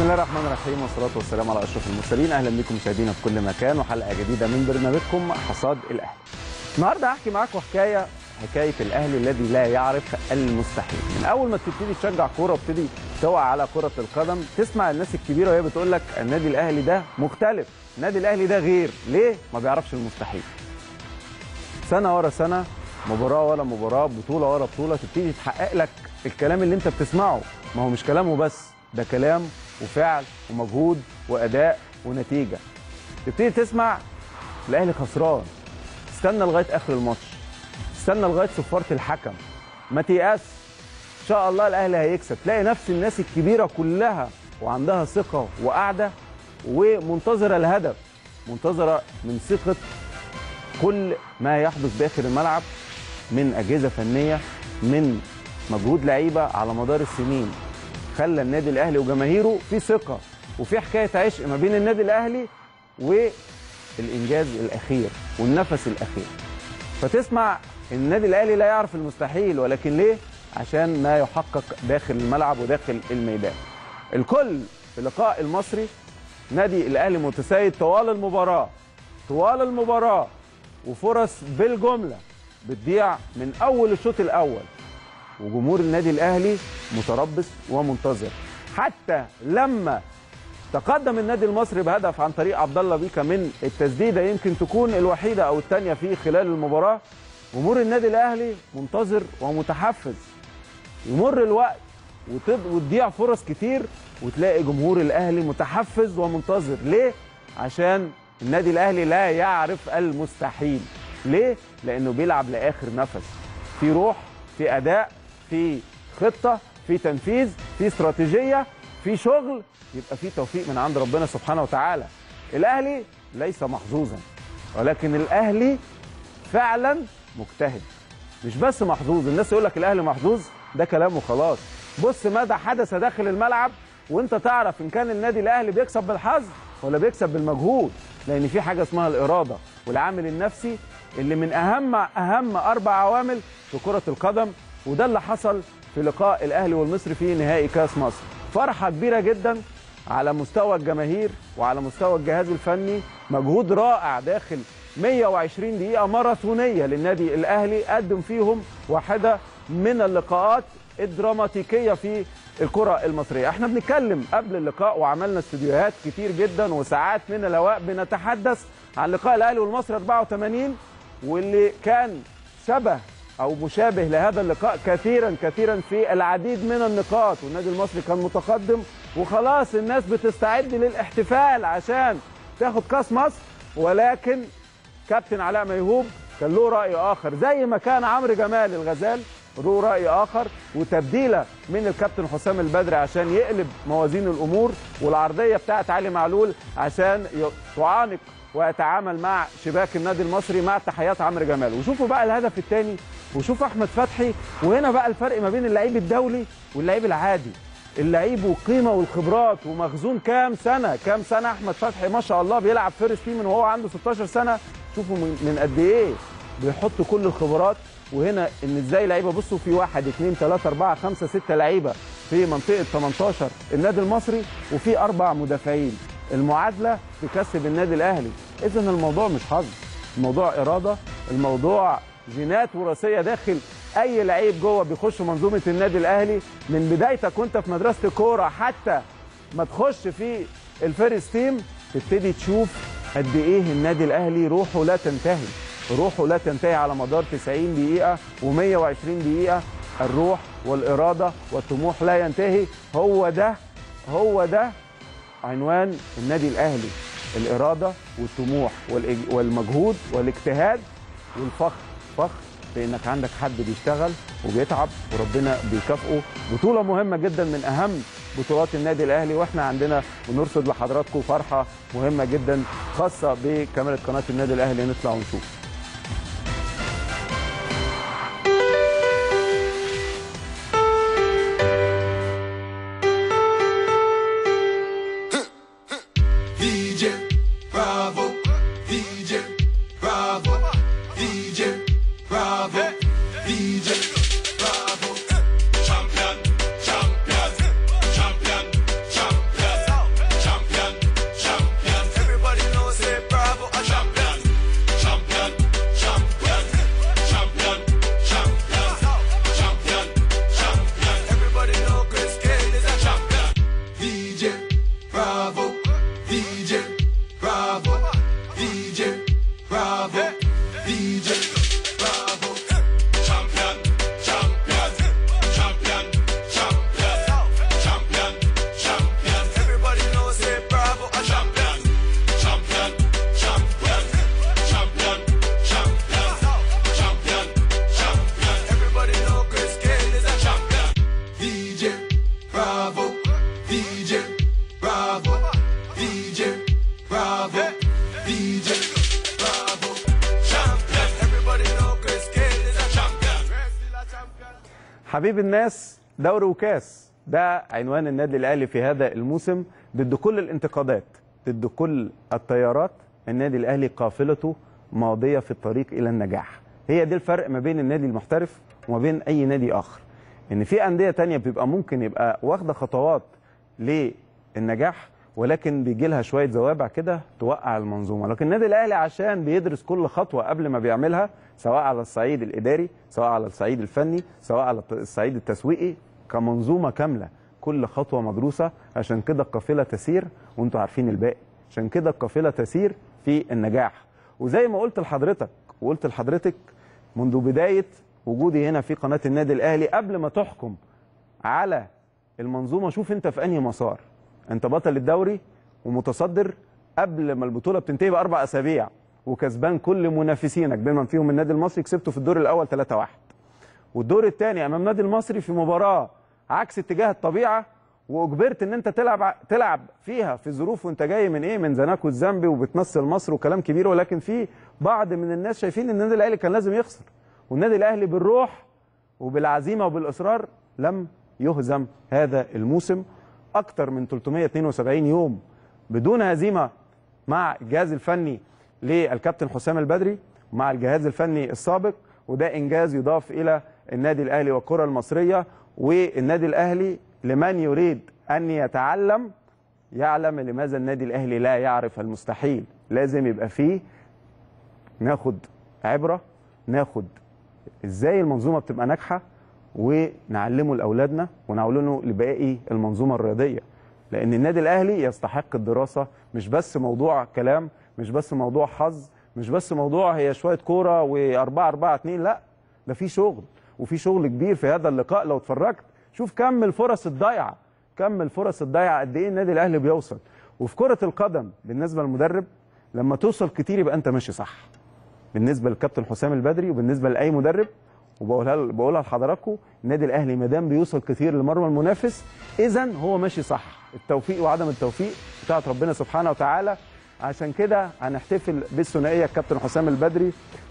الله الرحمن الرحيم والصلاة والسلام على أشرف المرسلين أهلا بكم مشاهدينا في كل مكان وحلقة جديدة من برنامجكم حصاد الأهلي النهاردة هحكي معاكم حكاية حكاية الأهلي الذي لا يعرف المستحيل من أول ما تبتدي تشجع كورة وتبتدي توعى على كرة القدم تسمع الناس الكبيرة وهي بتقول لك النادي الأهلي ده مختلف النادي الأهلي ده غير ليه؟ ما بيعرفش المستحيل سنة ورا سنة مباراة ورا مباراة بطولة ورا بطولة تبتدي تحقق لك الكلام اللي انت بتسمعه ما هو مش كلامه بس ده كلام وفعل ومجهود وأداء ونتيجة تبتدي تسمع الأهلي خسران استنى لغاية آخر الماتش استنى لغاية صفارة الحكم ما تيأس إن شاء الله الأهلي هيكسب تلاقي نفس الناس الكبيرة كلها وعندها ثقة وقاعدة ومنتظرة الهدف منتظرة من ثقة كل ما يحدث داخل الملعب من اجهزه فنيه من مجهود لعيبه على مدار السنين خلى النادي الاهلي وجماهيره في ثقه وفي حكايه عشق ما بين النادي الاهلي والانجاز الاخير والنفس الاخير فتسمع النادي الاهلي لا يعرف المستحيل ولكن ليه عشان ما يحقق داخل الملعب وداخل الميدان الكل في اللقاء المصري نادي الاهلي متسيد طوال المباراه طوال المباراه وفرص بالجمله بتضيع من اول الشوط الاول وجمهور النادي الاهلي متربص ومنتظر حتى لما تقدم النادي المصري بهدف عن طريق عبد الله بيكا من التسديده يمكن تكون الوحيده او الثانيه في خلال المباراه جمهور النادي الاهلي منتظر ومتحفز يمر الوقت وتض- وتضيع فرص كتير وتلاقي جمهور الاهلي متحفز ومنتظر ليه عشان النادي الاهلي لا يعرف المستحيل ليه لانه بيلعب لاخر نفس في روح في اداء في خطه في تنفيذ في استراتيجيه في شغل يبقى في توفيق من عند ربنا سبحانه وتعالى الاهلي ليس محظوظا ولكن الاهلي فعلا مجتهد مش بس محظوظ الناس يقول لك الاهلي محظوظ ده كلام وخلاص بص ماذا حدث داخل الملعب وانت تعرف ان كان النادي الاهلي بيكسب بالحظ ولا بيكسب بالمجهود لان في حاجه اسمها الاراده والعامل النفسي اللي من اهم اهم اربع عوامل في كره القدم وده اللي حصل في لقاء الاهلي والمصري في نهائي كاس مصر فرحه كبيره جدا على مستوى الجماهير وعلى مستوى الجهاز الفني مجهود رائع داخل 120 دقيقة ماراثونية للنادي الأهلي قدم فيهم واحدة من اللقاءات الدراماتيكية في الكرة المصرية احنا بنتكلم قبل اللقاء وعملنا استوديوهات كتير جدا وساعات من الهواء بنتحدث عن لقاء الأهلي والمصري 84 واللي كان شبه او مشابه لهذا اللقاء كثيرا كثيرا في العديد من النقاط والنادي المصري كان متقدم وخلاص الناس بتستعد للاحتفال عشان تاخد كاس مصر ولكن كابتن علاء ميهوب كان له راي اخر زي ما كان عمرو جمال الغزال له راي اخر وتبديله من الكابتن حسام البدري عشان يقلب موازين الامور والعرضيه بتاعت علي معلول عشان ي- تعانق ويتعامل مع شباك النادي المصري مع تحيات عمرو جمال وشوفوا بقى الهدف الثاني وشوف احمد فتحي وهنا بقى الفرق ما بين اللعيب الدولي واللعيب العادي اللعيب والقيمه والخبرات ومخزون كام سنه كام سنه احمد فتحي ما شاء الله بيلعب فيرست تيم من وهو عنده 16 سنه شوفوا من من قد ايه بيحط كل الخبرات وهنا ان ازاي لعيبه بصوا في واحد اثنين ثلاثه اربعه خمسه سته لعيبه في منطقه 18 النادي المصري وفي اربع مدافعين المعادله تكسب النادي الاهلي اذا الموضوع مش حظ الموضوع اراده الموضوع جينات وراثيه داخل اي لعيب جوه بيخش منظومه النادي الاهلي من بدايتك وانت في مدرسه الكوره حتى ما تخش في الفيرست تيم تبتدي تشوف قد ايه النادي الاهلي روحه لا تنتهي روحه لا تنتهي على مدار 90 دقيقه و120 دقيقه الروح والاراده والطموح لا ينتهي هو ده هو ده عنوان النادي الاهلي الاراده والطموح والإج- والمجهود والاجتهاد والفخر فخر بانك عندك حد بيشتغل وبيتعب وربنا بيكافئه بطوله مهمه جدا من اهم بطولات النادي الاهلي واحنا عندنا بنرصد لحضراتكم فرحه مهمه جدا خاصه بكاميرا قناه النادي الاهلي نطلع ونشوف DJ Bravo, DJ Bravo, DJ Bravo, DJ Bravo. Champion, champion, champion, champion. حبيب الناس دوري وكاس ده عنوان النادي الاهلي في هذا الموسم ضد كل الانتقادات ضد كل التيارات النادي الاهلي قافلته ماضيه في الطريق الى النجاح هي دي الفرق ما بين النادي المحترف وما بين اي نادي اخر ان في انديه تانية بيبقى ممكن يبقى واخده خطوات للنجاح ولكن بيجي لها شويه زوابع كده توقع المنظومه لكن النادي الاهلي عشان بيدرس كل خطوه قبل ما بيعملها سواء على الصعيد الاداري سواء على الصعيد الفني سواء على الصعيد التسويقي كمنظومه كامله كل خطوه مدروسه عشان كده القافله تسير وانتوا عارفين الباقي عشان كده القافله تسير في النجاح وزي ما قلت لحضرتك وقلت لحضرتك منذ بدايه وجودي هنا في قناه النادي الاهلي قبل ما تحكم على المنظومه شوف انت في انهي مسار انت بطل الدوري ومتصدر قبل ما البطوله بتنتهي باربع اسابيع وكسبان كل منافسينك بما فيهم النادي المصري كسبته في الدور الاول 3-1 والدور الثاني امام النادي المصري في مباراه عكس اتجاه الطبيعه واجبرت ان انت تلعب تلعب فيها في ظروف وانت جاي من ايه من زناكو الزامبي وبتمثل مصر وكلام كبير ولكن في بعض من الناس شايفين ان النادي الاهلي كان لازم يخسر والنادي الاهلي بالروح وبالعزيمه وبالاصرار لم يهزم هذا الموسم اكثر من 372 يوم بدون هزيمه مع الجهاز الفني للكابتن حسام البدري ومع الجهاز الفني السابق وده انجاز يضاف الى النادي الاهلي والكره المصريه والنادي الاهلي لمن يريد ان يتعلم يعلم لماذا النادي الاهلي لا يعرف المستحيل لازم يبقى فيه ناخد عبره ناخد ازاي المنظومه بتبقى ناجحه ونعلمه لاولادنا ونعلمه لباقي المنظومه الرياضيه لان النادي الاهلي يستحق الدراسه مش بس موضوع كلام مش بس موضوع حظ مش بس موضوع هي شويه كوره و4 4 2 لا ده في شغل وفي شغل كبير في هذا اللقاء لو اتفرجت شوف كم الفرص الضايعه كم الفرص الضايعه قد ايه النادي الاهلي بيوصل وفي كره القدم بالنسبه للمدرب لما توصل كتير يبقى انت ماشي صح بالنسبه للكابتن حسام البدري وبالنسبه لاي مدرب وبقولها بقولها لحضراتكم النادي الاهلي ما دام بيوصل كتير لمرمى المنافس اذا هو ماشي صح التوفيق وعدم التوفيق بتاعت ربنا سبحانه وتعالى عشان كده هنحتفل بالثنائيه الكابتن حسام البدري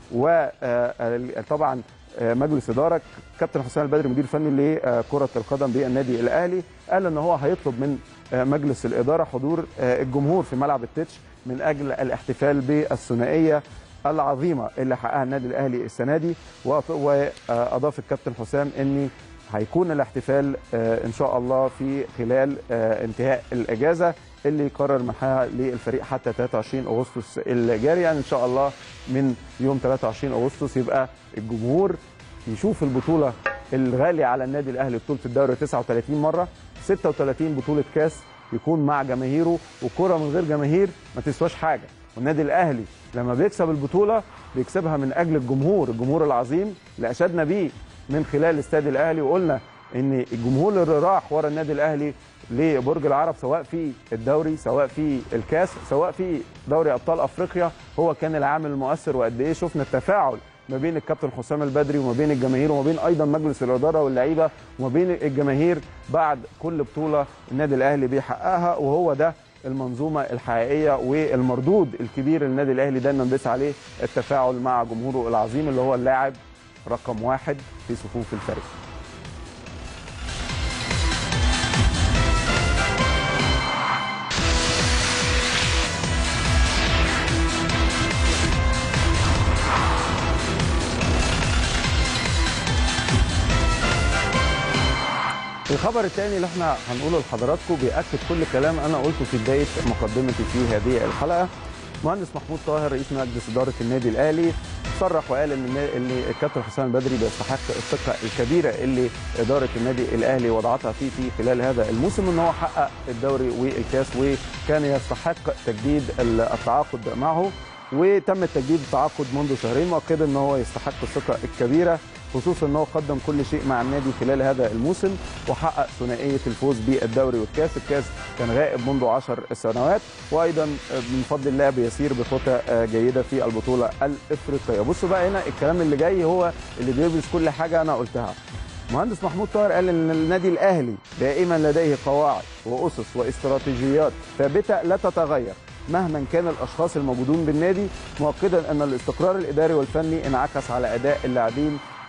وطبعا مجلس اداره كابتن حسام البدري مدير فني لكره القدم بالنادي الاهلي قال ان هو هيطلب من مجلس الاداره حضور الجمهور في ملعب التتش من اجل الاحتفال بالثنائيه العظيمه اللي حققها النادي الاهلي السنه دي واضاف الكابتن حسام ان هيكون الاحتفال ان شاء الله في خلال انتهاء الاجازه اللي قرر منحها للفريق حتى 23 اغسطس الجاري يعني ان شاء الله من يوم 23 اغسطس يبقى الجمهور يشوف البطوله الغاليه على النادي الاهلي بطوله الدوري 39 مره 36 بطوله كاس يكون مع جماهيره وكره من غير جماهير ما تسواش حاجه والنادي الاهلي لما بيكسب البطوله بيكسبها من اجل الجمهور الجمهور العظيم اللي اشدنا بيه من خلال استاد الاهلي وقلنا ان الجمهور اللي راح ورا النادي الاهلي لبرج العرب سواء في الدوري سواء في الكاس سواء في دوري ابطال افريقيا هو كان العامل المؤثر وقد ايه شفنا التفاعل ما بين الكابتن حسام البدري وما بين الجماهير وما بين ايضا مجلس الاداره واللعيبه وما بين الجماهير بعد كل بطوله النادي الاهلي بيحققها وهو ده المنظومه الحقيقيه والمردود الكبير اللي النادي الاهلي دايما بيسعى عليه التفاعل مع جمهوره العظيم اللي هو اللاعب رقم واحد في صفوف الفريق. الخبر الثاني اللي احنا هنقوله لحضراتكم بياكد كل كلام انا قلته في بدايه مقدمتي في هذه الحلقه مهندس محمود طاهر رئيس مجلس اداره النادي الاهلي صرح وقال ان ان الكابتن حسام البدري بيستحق الثقه الكبيره اللي اداره النادي الاهلي وضعتها فيه في خلال هذا الموسم ان هو حقق الدوري والكاس وكان يستحق تجديد التعاقد معه وتم تجديد التعاقد منذ شهرين مؤكدا ان هو يستحق الثقه الكبيره خصوصا ان هو قدم كل شيء مع النادي خلال هذا الموسم وحقق ثنائيه الفوز بالدوري والكاس، الكاس كان غائب منذ 10 سنوات وايضا من فضل الله بيسير بخطى جيده في البطوله الافريقيه. بصوا بقى هنا الكلام اللي جاي هو اللي بيلبس كل حاجه انا قلتها. مهندس محمود طاهر قال ان النادي الاهلي دائما لديه قواعد واسس واستراتيجيات ثابته لا تتغير مهما كان الاشخاص الموجودون بالنادي مؤكدا ان الاستقرار الاداري والفني انعكس على اداء اللاعبين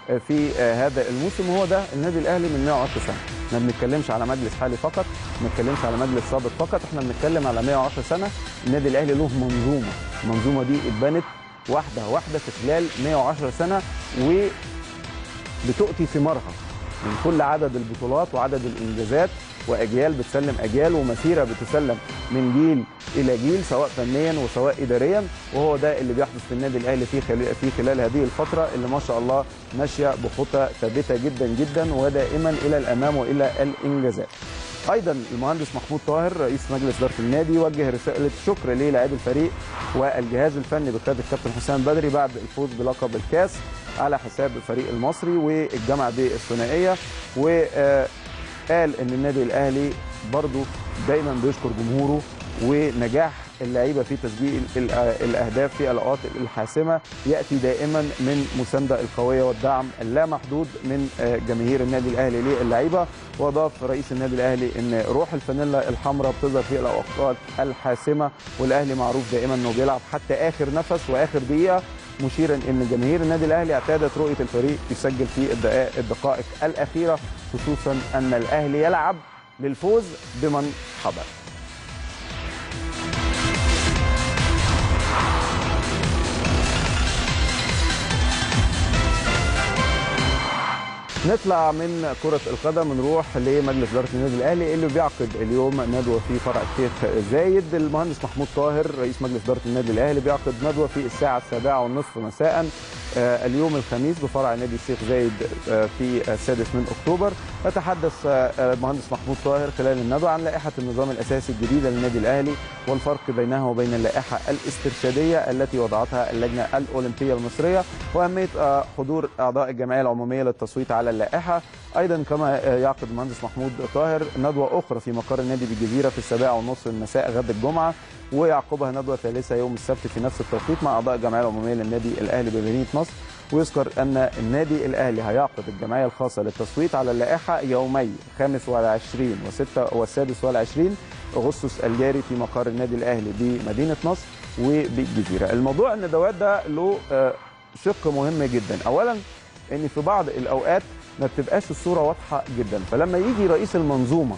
آه، في آه، هذا الموسم وهو ده النادي الاهلي من 110 سنه ما بنتكلمش على مجلس حالي فقط ما بنتكلمش على مجلس سابق فقط احنا بنتكلم على 110 سنه النادي الاهلي له منظومه المنظومه دي اتبنت واحده واحده في خلال 110 سنه و بتؤتي ثمارها من كل عدد البطولات وعدد الانجازات واجيال بتسلم اجيال ومسيره بتسلم من جيل الى جيل سواء فنيا وسواء اداريا وهو ده اللي بيحدث في النادي الاهلي في خلال في خلال هذه الفتره اللي ما شاء الله ماشيه بخطى ثابته جدا جدا ودائما الى الامام والى الانجازات. ايضا المهندس محمود طاهر رئيس مجلس اداره النادي وجه رساله شكر للاعبي الفريق والجهاز الفني بقياده الكابتن حسام بدري بعد الفوز بلقب الكاس على حساب الفريق المصري والجمع بالثنائيه وقال ان النادي الاهلي برضو دايما بيشكر جمهوره ونجاح اللعيبه في تسجيل ال- الاهداف في الاوقات الحاسمه ياتي دائما من مسانده القويه والدعم اللامحدود من آه، جماهير النادي الاهلي للعيبه واضاف رئيس النادي الاهلي ان روح الفانيلا الحمراء بتظهر في الاوقات الحاسمه والاهلي معروف دائما انه بيلعب حتى اخر نفس واخر دقيقه مشيرا ان جماهير النادي الاهلي اعتادت رؤيه الفريق يسجل في الدقائق الدقائق الاخيره خصوصا ان الاهلي يلعب للفوز بمن حضر نطلع من كرة القدم نروح لمجلس إدارة النادي الأهلي اللي بيعقد اليوم ندوة في فرع الشيخ زايد المهندس محمود طاهر رئيس مجلس إدارة النادي الأهلي بيعقد ندوة في الساعة السابعة والنصف مساء آه، اليوم الخميس بفرع نادي الشيخ زايد آه، في السادس من أكتوبر يتحدث آه، المهندس محمود طاهر خلال الندوة عن لائحة النظام الأساسي الجديدة للنادي الأهلي والفرق بينها وبين اللائحة الاسترشادية التي وضعتها اللجنة الأولمبية المصرية وأهمية آه، حضور أعضاء الجمعية العمومية للتصويت على اللائحة أيضا كما آه، يعقد المهندس محمود طاهر ندوة أخرى في مقر النادي بالجزيرة في السابعة والنصف المساء غد الجمعة ويعقبها ندوة ثالثة يوم السبت في نفس التوقيت مع أعضاء الجمعية العمومية للنادي الأهلي بمدينة نصر ويذكر أن النادي الأهلي هيعقد الجمعية الخاصة للتصويت على اللائحة يومي 25 و6 والسادس والعشرين أغسطس الجاري في مقر النادي الأهلي بمدينة نصر وبالجزيرة الموضوع الندوات ده له آه، شق مهم جدا أولا ان في بعض الاوقات ما بتبقاش الصوره واضحه جدا فلما يجي رئيس المنظومه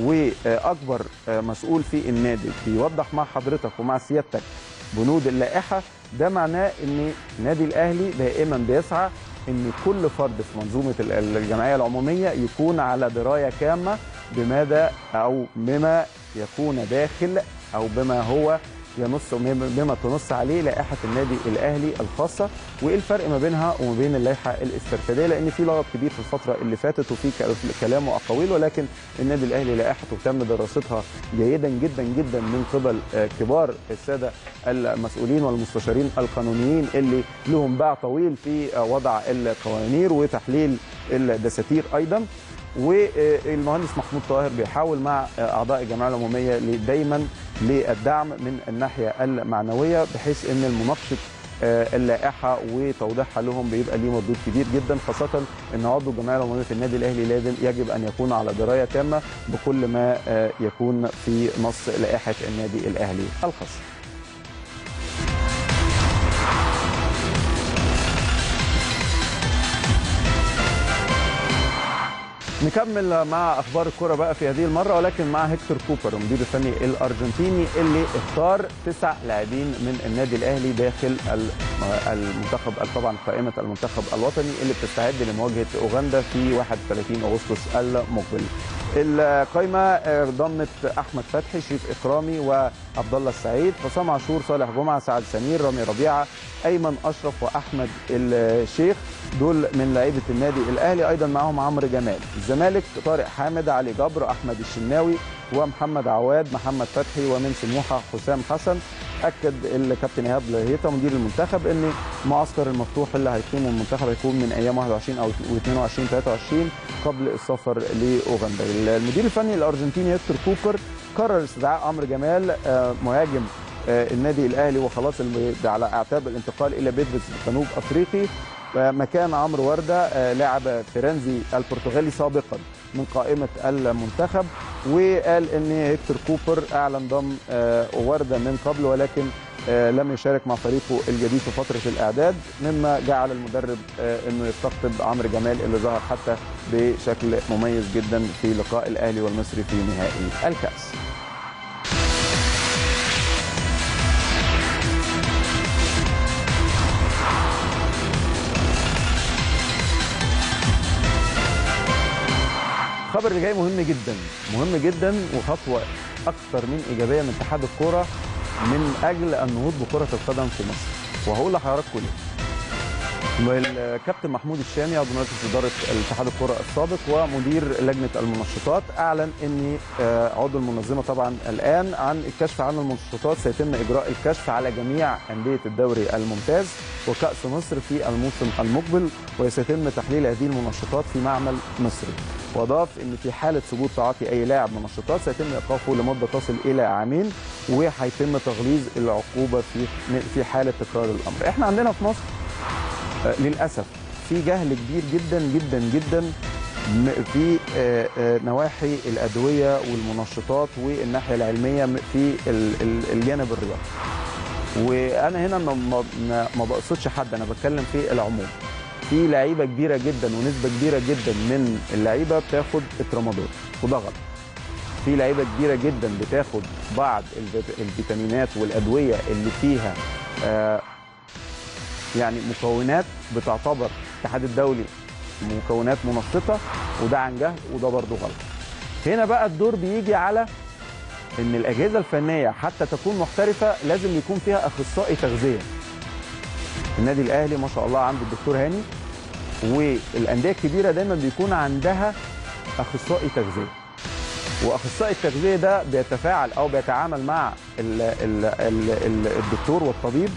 واكبر مسؤول في النادي بيوضح مع حضرتك ومع سيادتك بنود اللائحه ده معناه ان النادي الاهلي دائما بيسعى ان كل فرد في منظومه ال- الجمعيه العموميه يكون على درايه كامه بماذا او بما يكون داخل او بما هو ينص بما تنص عليه لائحه النادي الاهلي الخاصه وايه الفرق ما بينها وما بين اللائحه الاسترشاديه لان في لغط كبير في الفتره اللي فاتت وفي ك- كلام واقاويل ولكن النادي الاهلي لائحته تم دراستها جيدا جدا جدا من قبل آه، كبار الساده المسؤولين والمستشارين القانونيين اللي لهم باع طويل في آه، وضع القوانين وتحليل الدساتير ايضا والمهندس محمود طاهر بيحاول مع اعضاء الجمعيه العموميه دايما للدعم من الناحيه المعنويه بحيث ان المناقشه آه، اللائحه وتوضيحها لهم بيبقى ليه مردود كبير جدا خاصه ان عضو الجمعيه العموميه في النادي الاهلي لازم يجب ان يكون على درايه تامه بكل ما آه، يكون في نص لائحه النادي الاهلي الخاصه. نكمل مع اخبار الكره بقى في هذه المره ولكن مع هيكتور كوبر المدير الفني الارجنتيني اللي اختار تسع لاعبين من النادي الاهلي داخل ال- المنتخب طبعا قائمه المنتخب الوطني اللي بتستعد لمواجهه اوغندا في 31 اغسطس المقبل. القائمه آه، ضمت احمد فتحي شريف اكرامي وعبد الله السعيد حسام عاشور صالح جمعه سعد سمير رامي ربيعه ايمن اشرف واحمد الشيخ دول من لعيبه النادي الاهلي ايضا معاهم عمرو جمال الزمالك طارق حامد علي جبر احمد الشناوي ومحمد عواد محمد فتحي ومن سموحه حسام حسن اكد الكابتن ايهاب لهيطه مدير المنتخب ان المعسكر المفتوح اللي هيقيمه المنتخب هيكون من ايام 21 او 22 23 قبل السفر لاوغندا المدير الفني الارجنتيني هيكتور كوبر قرر استدعاء عمرو جمال آه، مهاجم آه، النادي الاهلي وخلاص الم- على اعتاب الانتقال الى بيدرس جنوب افريقي آه، مكان عمرو ورده آه، لاعب فرنسي البرتغالي سابقا من قائمه المنتخب وقال ان هيكتور كوبر اعلن ضم آه، ورده من قبل ولكن آه، لم يشارك مع فريقه الجديد في فتره الاعداد مما جعل المدرب آه، انه يستقطب عمرو جمال اللي ظهر حتى بشكل مميز جدا في لقاء الاهلي والمصري في نهائي الكاس. الخبر اللي جاي مهم جدا مهم جدا وخطوه اكثر من ايجابيه من اتحاد الكوره من اجل النهوض بكره القدم في مصر وهقول لحضراتكم ليه والكابتن محمود الشامي عضو مجلس اداره الاتحاد الكره السابق ومدير لجنه المنشطات اعلن ان آه، عضو المنظمه طبعا الان عن الكشف عن المنشطات سيتم اجراء الكشف على جميع انديه الدوري الممتاز وكاس مصر في الموسم المقبل وسيتم تحليل هذه المنشطات في معمل مصري واضاف ان في حاله ثبوت تعاطي اي لاعب منشطات سيتم ايقافه لمده تصل الى عامين وهيتم تغليظ العقوبه في في حاله تكرار الامر احنا عندنا في مصر آه، للاسف في جهل كبير جدا جدا جدا م- في آه، آه، نواحي الادويه والمنشطات والناحيه العلميه م- في ال- ال- الجانب الرياضي وانا هنا ما- ما ما- ما بقصدش حد انا بتكلم في العموم في لعيبه كبيره جدا ونسبه كبيره جدا من اللعيبه بتاخد الترامادول وده غلط في لعيبه كبيره جدا بتاخد بعض الفيت- الفيتامينات والادويه اللي فيها آه، يعني مكونات بتعتبر الاتحاد الدولي مكونات منشطه وده عن جهل وده برضه غلط. هنا بقى الدور بيجي على ان الاجهزه الفنيه حتى تكون محترفه لازم يكون فيها اخصائي تغذيه. النادي الاهلي ما شاء الله عنده الدكتور هاني والانديه الكبيره دايما بيكون عندها اخصائي تغذيه. واخصائي التغذيه ده بيتفاعل او بيتعامل مع ال ال ال ال الدكتور والطبيب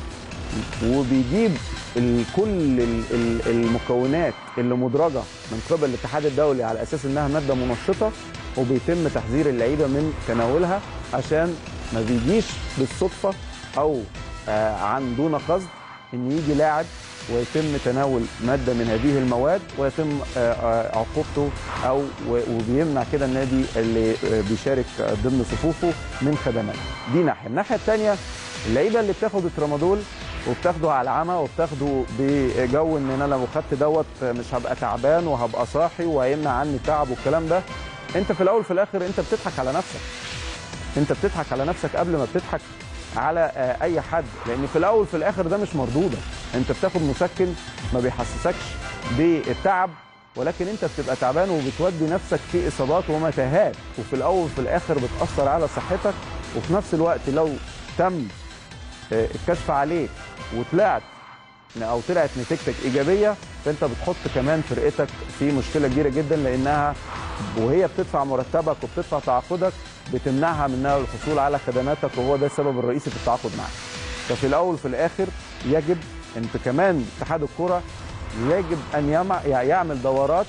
وبيجيب ال- كل ال- ال- المكونات اللي مدرجه من قبل الاتحاد الدولي على اساس انها ماده منشطه وبيتم تحذير اللعيبه من تناولها عشان ما بيجيش بالصدفه او آه، عن دون قصد ان يجي لاعب ويتم تناول ماده من هذه المواد ويتم آه، آه، عقوبته او و- وبيمنع كده النادي اللي آه، بيشارك ضمن صفوفه من خدمات دي ناحيه الناحيه الثانيه اللعيبه اللي بتاخد الترامادول وبتاخده على العمى وبتاخده بجو ان انا لو خدت دوت مش هبقى تعبان وهبقى صاحي وهيمنع عني التعب والكلام ده انت في الاول في الاخر انت بتضحك على نفسك انت بتضحك على نفسك قبل ما بتضحك على آه، اي حد لان في الاول في الاخر ده مش مردوده انت بتاخد مسكن ما بيحسسكش بالتعب ولكن انت بتبقى تعبان وبتودي نفسك في اصابات ومتاهات وفي الاول في الاخر بتاثر على صحتك وفي نفس الوقت لو تم آه، الكشف عليك وطلعت او طلعت نتيجتك ايجابيه فانت بتحط كمان فرقتك في مشكله كبيره جدا لانها وهي بتدفع مرتبك وبتدفع تعاقدك بتمنعها منها الحصول على خدماتك وهو ده السبب الرئيسي في التعاقد معاك. ففي الاول وفي الاخر يجب انت كمان اتحاد الكره يجب ان يمع يعني يعمل دورات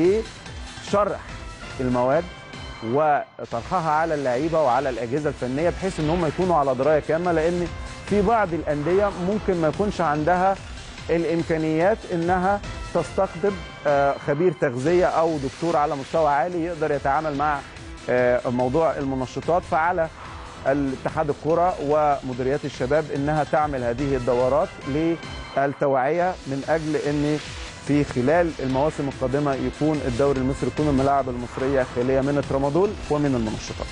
لشرح المواد وطرحها على اللعيبه وعلى الاجهزه الفنيه بحيث ان هم يكونوا على درايه كامله لان في بعض الانديه ممكن ما يكونش عندها الامكانيات انها تستقطب آه، خبير تغذيه او دكتور على مستوى عالي يقدر يتعامل مع آه، موضوع المنشطات فعلى الاتحاد الكره ومديريات الشباب انها تعمل هذه الدورات للتوعيه من اجل ان في خلال المواسم القادمه يكون الدوري المصري يكون الملاعب المصريه خاليه من الترامادول ومن المنشطات.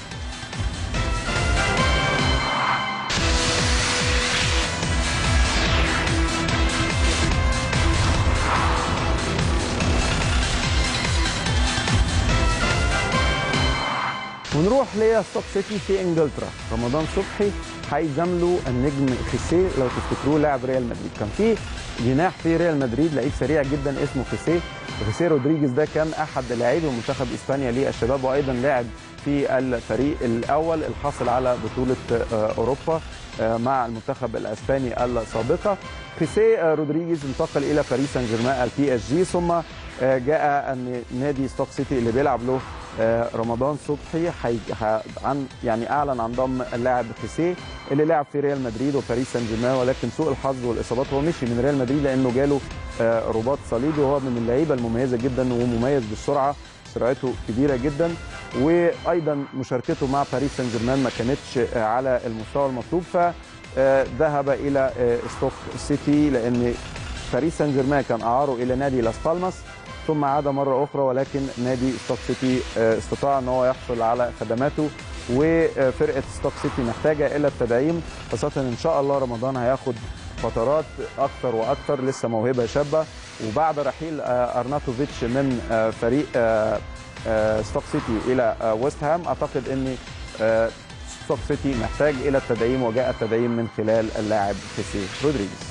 ونروح لستوك سيتي في انجلترا رمضان صبحي هيزامله النجم خيسيه لو تفتكروه لاعب ريال مدريد كان في جناح في ريال مدريد لعيب سريع جدا اسمه خيسيه خيسيه رودريجيز ده كان احد لاعبي منتخب اسبانيا للشباب وايضا لاعب في الفريق الاول الحاصل على بطوله آه، اوروبا آه، مع المنتخب الاسباني السابقه خيسيه آه، رودريجيز انتقل الى باريس سان جيرمان البي اس جي ثم آه، جاء ان نادي ستوك سيتي اللي بيلعب له آه، رمضان صبحي حي... ح... عن يعني اعلن عن ضم اللاعب خيسيه اللي لعب في ريال مدريد وباريس سان جيرمان ولكن سوء الحظ والاصابات هو مشي من ريال مدريد لانه جاله آه، رباط صليبي وهو من اللعيبه المميزه جدا ومميز بالسرعه سرعته كبيره جدا وايضا مشاركته مع باريس سان جيرمان ما كانتش آه، على المستوى المطلوب فذهب الى آه، ستوك سيتي لان باريس سان جيرمان كان اعاره الى نادي لاس بالماس ثم عاد مره اخرى ولكن نادي ستوك سيتي آه، استطاع ان هو يحصل على خدماته وفرقه ستوك سيتي محتاجه الى التدعيم خاصه ان شاء الله رمضان هياخد فترات اكثر واكثر لسه موهبه شابه وبعد رحيل آه، ارناتوفيتش من آه، فريق آه، آه، ستوك سيتي الى آه، ويست هام اعتقد ان آه، ستوك سيتي محتاج الى التدعيم وجاء التدعيم من خلال اللاعب كيسي رودريجيز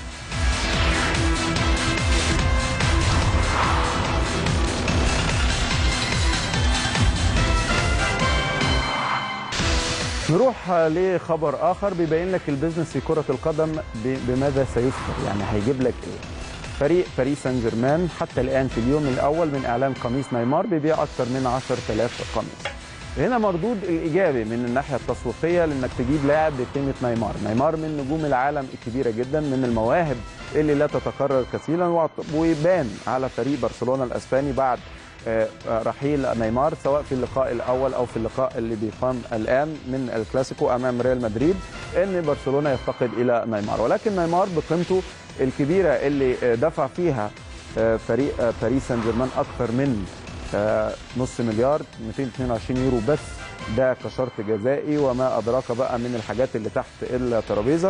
نروح لخبر اخر بيبين لك البيزنس في كره القدم ب- بماذا سيسفر يعني هيجيب لك ايه فريق باريس سان جيرمان حتى الان في اليوم الاول من اعلان قميص نيمار بيبيع اكثر من 10000 قميص هنا مردود الايجابي من الناحيه التسويقيه لانك تجيب لاعب بقيمه نيمار نيمار من نجوم العالم الكبيره جدا من المواهب اللي لا تتكرر كثيرا وعط- ويبان على فريق برشلونه الاسباني بعد آه، آه، رحيل نيمار سواء في اللقاء الاول او في اللقاء اللي بيقام الان من الكلاسيكو امام ريال مدريد ان برشلونه يفتقد الى نيمار ولكن نيمار بقيمته الكبيره اللي آه، دفع فيها آه، فريق آه، باريس سان جيرمان اكثر من آه، نص مليار 222 يورو بس ده كشرط جزائي وما ادراك بقى من الحاجات اللي تحت الترابيزه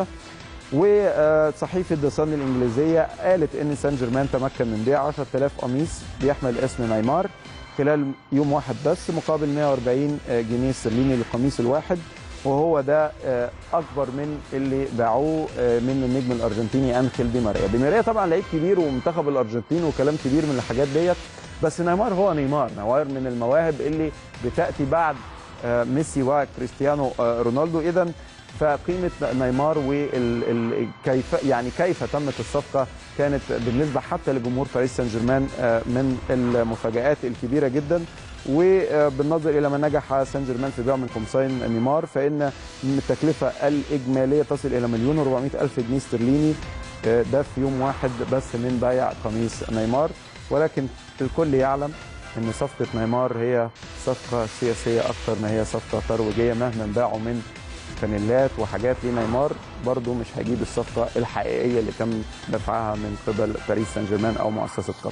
وصحيفه ذا صن الانجليزيه قالت ان سان جيرمان تمكن من بيع 10000 قميص بيحمل اسم نيمار خلال يوم واحد بس مقابل 140 جنيه استرليني للقميص الواحد وهو ده آه، اكبر من اللي باعوه آه، من النجم الارجنتيني انخيل دي ماريا دي ماريا طبعا لعيب كبير ومنتخب الارجنتين وكلام كبير من الحاجات ديت بس نيمار هو نيمار نيمار من المواهب اللي بتاتي بعد آه، ميسي وكريستيانو آه، رونالدو اذا فقيمه نيمار وكيف يعني كيف تمت الصفقه كانت بالنسبه حتى لجمهور باريس سان جيرمان آه، من المفاجات الكبيره جدا وبالنظر الى ما نجح سان جيرمان في بيع من قمصين نيمار فان التكلفه الاجماليه تصل الى مليون و400 الف جنيه استرليني آه، ده في يوم واحد بس من بيع قميص نيمار ولكن الكل يعلم ان صفقه نيمار هي صفقه سياسيه اكثر ما هي صفقه ترويجيه مهما باعوا من فانيلات وحاجات لنيمار برضه مش هيجيب الصفقه الحقيقيه اللي تم دفعها من قبل باريس سان جيرمان او مؤسسه قطر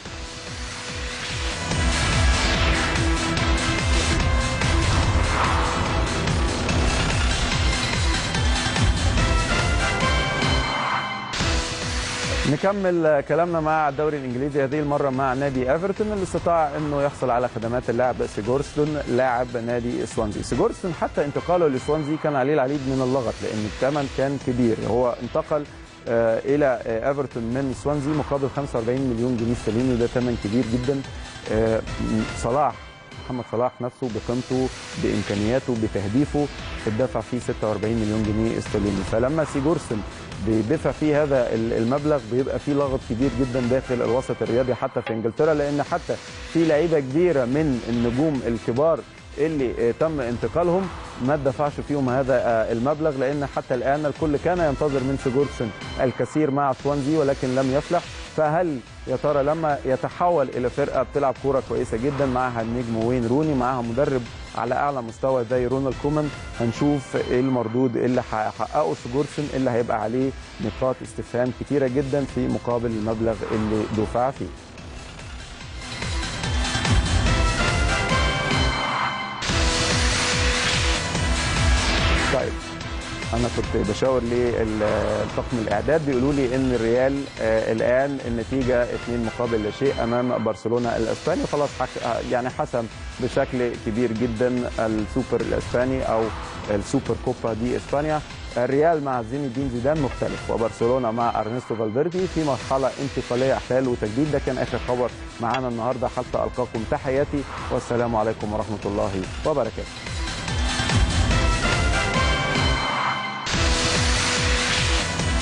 نكمل كلامنا مع الدوري الانجليزي هذه المره مع نادي ايفرتون اللي استطاع انه يحصل على خدمات اللاعب سيجورستون لاعب نادي سوانزي سيجورستون حتى انتقاله لسوانزي كان عليه العديد من اللغط لان الثمن كان كبير هو انتقل آه، الى آه، ايفرتون من سوانزي مقابل 45 مليون جنيه استرليني وده ثمن كبير جدا آه، صلاح محمد صلاح نفسه بقيمته بامكانياته بتهديفه اتدفع فيه 46 مليون جنيه استرليني فلما سيجورسن بيدفع فيه هذا ال- المبلغ بيبقى فيه لغط كبير جدا داخل الوسط الرياضي حتى في انجلترا لان حتى في لعيبه كبيره من النجوم الكبار اللي آه، تم انتقالهم ما اتدفعش فيهم هذا آه، المبلغ لان حتى الان الكل كان ينتظر من سيجورسن الكثير مع سوانزي ولكن لم يفلح فهل يا ترى لما يتحول الى فرقه بتلعب كوره كويسه جدا معها النجم وين روني معها مدرب على اعلى مستوى زي رونالد كومان هنشوف ايه المردود اللي هيحققه سيجورسن اللي هيبقى عليه نقاط استفهام كتيره جدا في مقابل المبلغ اللي دفع فيه طيب انا كنت بشاور للطاقم الاعداد بيقولوا لي ان الريال آه الان النتيجه 2 مقابل لا شيء امام برشلونه الاسباني خلاص حك... آه، يعني حسم بشكل كبير جدا السوبر الاسباني او السوبر كوبا دي اسبانيا الريال مع زين الدين زيدان مختلف وبرشلونه مع ارنستو فالفيردي في مرحله انتقاليه احلال وتجديد ده كان اخر خبر معانا النهارده حتى القاكم تحياتي والسلام عليكم ورحمه الله وبركاته